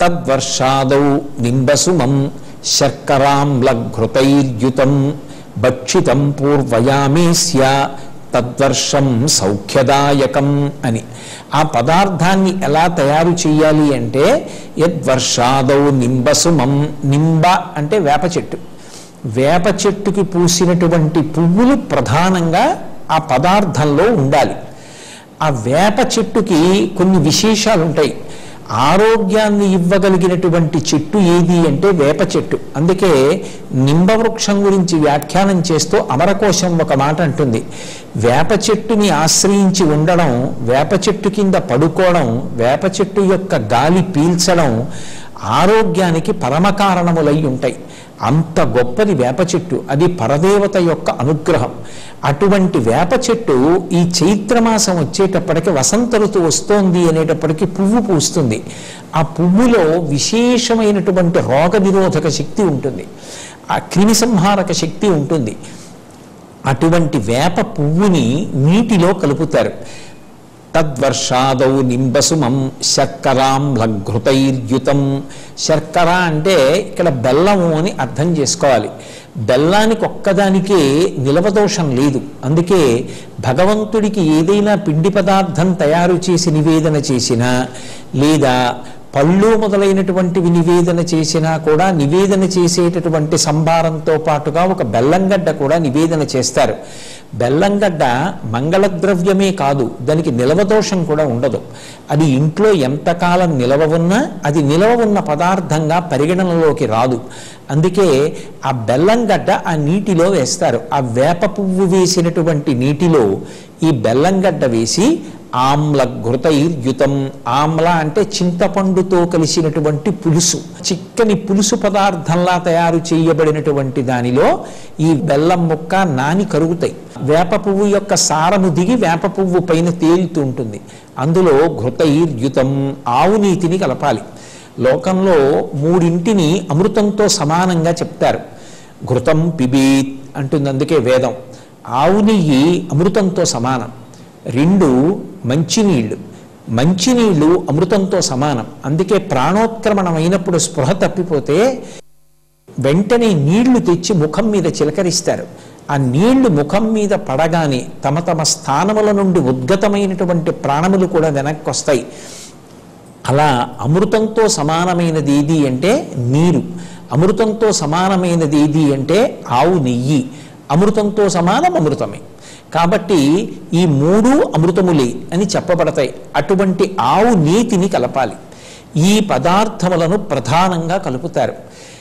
తద్వర్షాదౌ నింబసుమం శర్కరాంలఘృతైర్యుతం భక్షితం పూర్వయామేస్య తద్వర్షం సౌఖ్యదాయకం అని ఆ పదార్థాన్ని ఎలా తయారు చేయాలి అంటే యద్వర్షాదౌ నింబసుమం నింబ అంటే వేప చెట్టు వేప చెట్టుకి పూసినటువంటి పువ్వులు ప్రధానంగా ఆ పదార్థంలో ఉండాలి ఆ వేప చెట్టుకి కొన్ని విశేషాలు ఉంటాయి ఆరోగ్యాన్ని ఇవ్వగలిగినటువంటి చెట్టు ఏది అంటే వేప చెట్టు అందుకే నింబవృక్షం గురించి వ్యాఖ్యానం చేస్తూ అమరకోశం ఒక మాట అంటుంది వేప చెట్టుని ఆశ్రయించి ఉండడం వేప చెట్టు కింద పడుకోవడం వేప చెట్టు యొక్క గాలి పీల్చడం ఆరోగ్యానికి పరమకారణములై ఉంటాయి అంత గొప్పది వేప చెట్టు అది పరదేవత యొక్క అనుగ్రహం అటువంటి వేప చెట్టు ఈ చైత్రమాసం వచ్చేటప్పటికి వసంత ఋతువు వస్తోంది అనేటప్పటికి పువ్వు పూస్తుంది ఆ పువ్వులో విశేషమైనటువంటి రోగ నిరోధక శక్తి ఉంటుంది ఆ క్రిమి సంహారక శక్తి ఉంటుంది అటువంటి వేప పువ్వుని నీటిలో కలుపుతారు తద్వర్షాదౌ నింబసుమం శర్కరాంలఘృతైర్యుతం శర్కర అంటే ఇక్కడ బెల్లము అని అర్థం చేసుకోవాలి బెల్లానికి ఒక్కదానికే నిలవదోషం లేదు అందుకే భగవంతుడికి ఏదైనా పిండి పదార్థం తయారు చేసి నివేదన చేసినా లేదా పళ్ళు మొదలైనటువంటివి నివేదన చేసినా కూడా నివేదన చేసేటటువంటి సంభారంతో పాటుగా ఒక బెల్లంగడ్డ కూడా నివేదన చేస్తారు బెల్లంగడ్డ మంగళద్రవ్యమే కాదు దానికి నిలవదోషం కూడా ఉండదు అది ఇంట్లో ఎంతకాలం నిలవ ఉన్నా అది నిలవ ఉన్న పదార్థంగా పరిగణనలోకి రాదు అందుకే ఆ బెల్లంగడ్డ ఆ నీటిలో వేస్తారు ఆ వేప పువ్వు వేసినటువంటి నీటిలో ఈ బెల్లంగడ్డ వేసి ఆమ్ల ఘృతైర్యుతం ఆమ్ల అంటే చింతపండుతో కలిసినటువంటి పులుసు చిక్కని పులుసు పదార్థంలా తయారు చేయబడినటువంటి దానిలో ఈ బెల్లం ముక్క నాని కరుగుతాయి వేప పువ్వు యొక్క సారము దిగి వేప పువ్వు పైన తేలుతూ ఉంటుంది అందులో ఘృతైర్యుతం ఆవు నీతిని కలపాలి లోకంలో మూడింటిని అమృతంతో సమానంగా చెప్తారు ఘృతం పిబీత్ అంటుంది అందుకే వేదం ఆవు నెయ్యి అమృతంతో సమానం రెండు మంచినీళ్ళు మంచినీళ్ళు అమృతంతో సమానం అందుకే ప్రాణోత్క్రమణం అయినప్పుడు స్పృహ తప్పిపోతే వెంటనే నీళ్లు తెచ్చి ముఖం మీద చిలకరిస్తారు ఆ నీళ్లు ముఖం మీద పడగానే తమ తమ స్థానముల నుండి ఉద్గతమైనటువంటి ప్రాణములు కూడా వెనక్కి వస్తాయి అలా అమృతంతో సమానమైనది ఏది అంటే నీరు అమృతంతో సమానమైనది ఏది అంటే ఆవు నెయ్యి అమృతంతో సమానం అమృతమే కాబట్టి ఈ మూడు అమృతములే అని చెప్పబడతాయి అటువంటి ఆవు నీతిని కలపాలి ఈ పదార్థములను ప్రధానంగా కలుపుతారు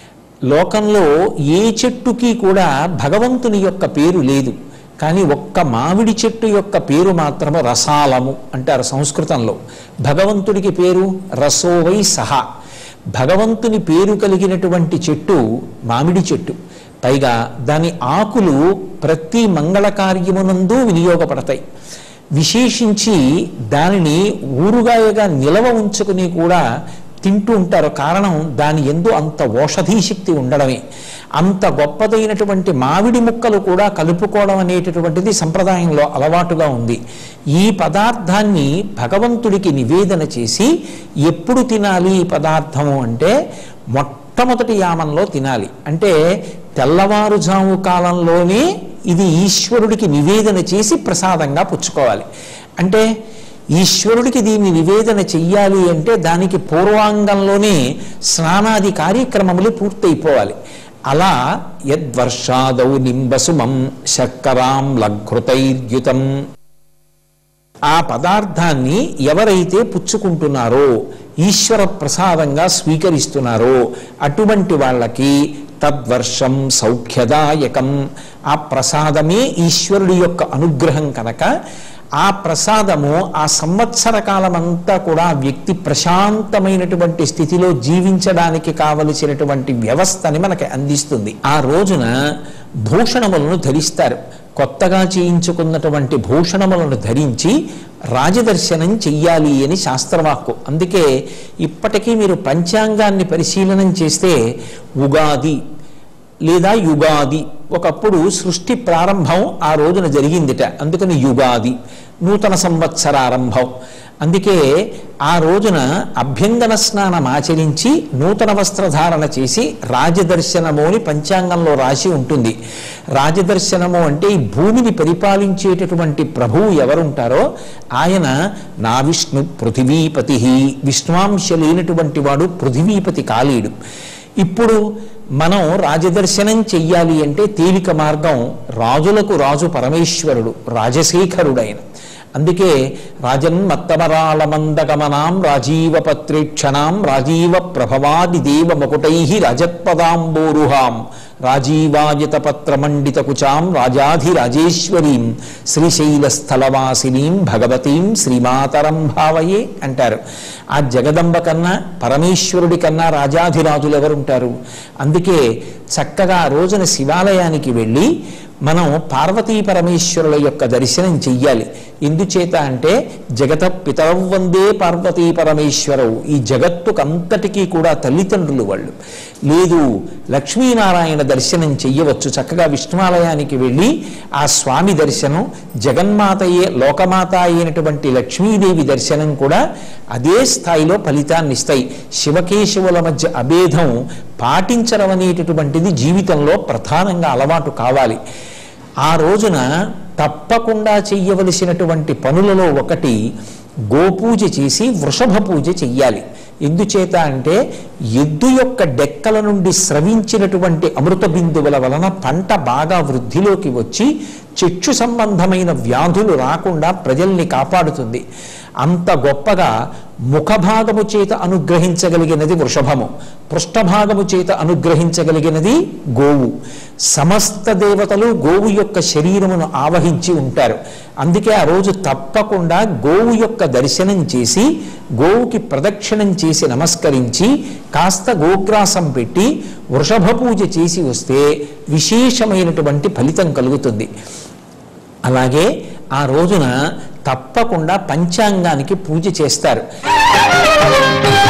లోకంలో ఏ చెట్టుకి కూడా భగవంతుని యొక్క పేరు లేదు కానీ ఒక్క మామిడి చెట్టు యొక్క పేరు మాత్రము రసాలము అంటారు సంస్కృతంలో భగవంతుడికి పేరు రసోవై సహా భగవంతుని పేరు కలిగినటువంటి చెట్టు మామిడి చెట్టు పైగా దాని ఆకులు ప్రతి మంగళ కార్యమునందు వినియోగపడతాయి విశేషించి దానిని ఊరుగాయగా నిలవ ఉంచుకుని కూడా తింటూ ఉంటారు కారణం దాని ఎందు అంత ఓషధీ శక్తి ఉండడమే అంత గొప్పదైనటువంటి మామిడి ముక్కలు కూడా కలుపుకోవడం అనేటటువంటిది సంప్రదాయంలో అలవాటుగా ఉంది ఈ పదార్థాన్ని భగవంతుడికి నివేదన చేసి ఎప్పుడు తినాలి ఈ పదార్థము అంటే మొట్టమొదటి యామంలో తినాలి అంటే తెల్లవారుజాము కాలంలోనే ఇది ఈశ్వరుడికి నివేదన చేసి ప్రసాదంగా పుచ్చుకోవాలి అంటే ఈశ్వరుడికి దీన్ని నివేదన చెయ్యాలి అంటే దానికి పూర్వాంగంలోనే స్నానాది కార్యక్రమములు పూర్తయిపోవాలి అలా యద్వర్షాదౌ నింబసుమం శర్కరాం లఘృతైర్యుతం ఆ పదార్థాన్ని ఎవరైతే పుచ్చుకుంటున్నారో ఈశ్వర ప్రసాదంగా స్వీకరిస్తున్నారో అటువంటి వాళ్ళకి తద్వర్షం సౌఖ్యదాయకం ఆ ప్రసాదమే ఈశ్వరుడి యొక్క అనుగ్రహం కనుక ఆ ప్రసాదము ఆ సంవత్సర కాలమంతా కూడా ఆ వ్యక్తి ప్రశాంతమైనటువంటి స్థితిలో జీవించడానికి కావలసినటువంటి వ్యవస్థని మనకి అందిస్తుంది ఆ రోజున భూషణములను ధరిస్తారు కొత్తగా చేయించుకున్నటువంటి భూషణములను ధరించి రాజదర్శనం చెయ్యాలి అని శాస్త్రవాక్కు అందుకే ఇప్పటికీ మీరు పంచాంగాన్ని పరిశీలనం చేస్తే ఉగాది లేదా యుగాది ఒకప్పుడు సృష్టి ప్రారంభం ఆ రోజున జరిగిందిట అందుకని యుగాది నూతన సంవత్సరారంభం అందుకే ఆ రోజున అభ్యంగన స్నానం ఆచరించి నూతన వస్త్రధారణ చేసి రాజదర్శనము అని పంచాంగంలో రాసి ఉంటుంది రాజదర్శనము అంటే ఈ భూమిని పరిపాలించేటటువంటి ప్రభువు ఎవరుంటారో ఆయన నా విష్ణు పృథివీపతి విష్ణువాంశ లేనటువంటి వాడు పృథివీపతి కాళీడు ఇప్పుడు మనం రాజదర్శనం చెయ్యాలి అంటే తేలిక మార్గం రాజులకు రాజు పరమేశ్వరుడు రాజశేఖరుడైన అందుకే రాజన్మత్తమరాళమందగమనాం రాజీవ పత్రేక్షణాం రాజీవ ప్రభవాది దేవ మకుటై రజత్పదాంబోరుహాం రాజీవాయత పత్రమండిత కుచాం రాజాధిరాజేశ్వరీం శ్రీశైలస్థలవాసినీం భగవతీం శ్రీమాతరం భావయే అంటారు ఆ జగదంబ కన్నా పరమేశ్వరుడి కన్నా రాజాధిరాజులు ఎవరుంటారు అందుకే చక్కగా ఆ రోజున శివాలయానికి వెళ్ళి మనం పార్వతీ పరమేశ్వరుల యొక్క దర్శనం చెయ్యాలి ఎందుచేత అంటే జగత పితరవ్ వందే పార్వతీ పరమేశ్వరవు ఈ జగత్తుకంతటికీ కూడా తల్లిదండ్రులు వాళ్ళు లేదు లక్ష్మీనారాయణ దర్శనం చెయ్యవచ్చు చక్కగా విష్ణువాలయానికి వెళ్ళి ఆ స్వామి దర్శనం జగన్మాతయే లోకమాత అయినటువంటి లక్ష్మీదేవి దర్శనం కూడా అదే స్థాయిలో ఫలితాన్ని ఇస్తాయి శివకేశవుల మధ్య అభేదం పాటించడం అనేటటువంటిది జీవితంలో ప్రధానంగా అలవాటు కావాలి ఆ రోజున తప్పకుండా చెయ్యవలసినటువంటి పనులలో ఒకటి గోపూజ చేసి వృషభ పూజ చెయ్యాలి ఎందుచేత అంటే ఎద్దు యొక్క డెక్కల నుండి స్రవించినటువంటి అమృత బిందువుల వలన పంట బాగా వృద్ధిలోకి వచ్చి చెచ్చు సంబంధమైన వ్యాధులు రాకుండా ప్రజల్ని కాపాడుతుంది అంత గొప్పగా ముఖభాగము చేత అనుగ్రహించగలిగినది వృషభము పృష్ఠభాగము చేత అనుగ్రహించగలిగినది గోవు సమస్త దేవతలు గోవు యొక్క శరీరమును ఆవహించి ఉంటారు అందుకే ఆ రోజు తప్పకుండా గోవు యొక్క దర్శనం చేసి గోవుకి ప్రదక్షిణం చేసి నమస్కరించి కాస్త గోగ్రాసం పెట్టి వృషభ పూజ చేసి వస్తే విశేషమైనటువంటి ఫలితం కలుగుతుంది అలాగే ఆ రోజున తప్పకుండా పంచాంగానికి పూజ చేస్తారు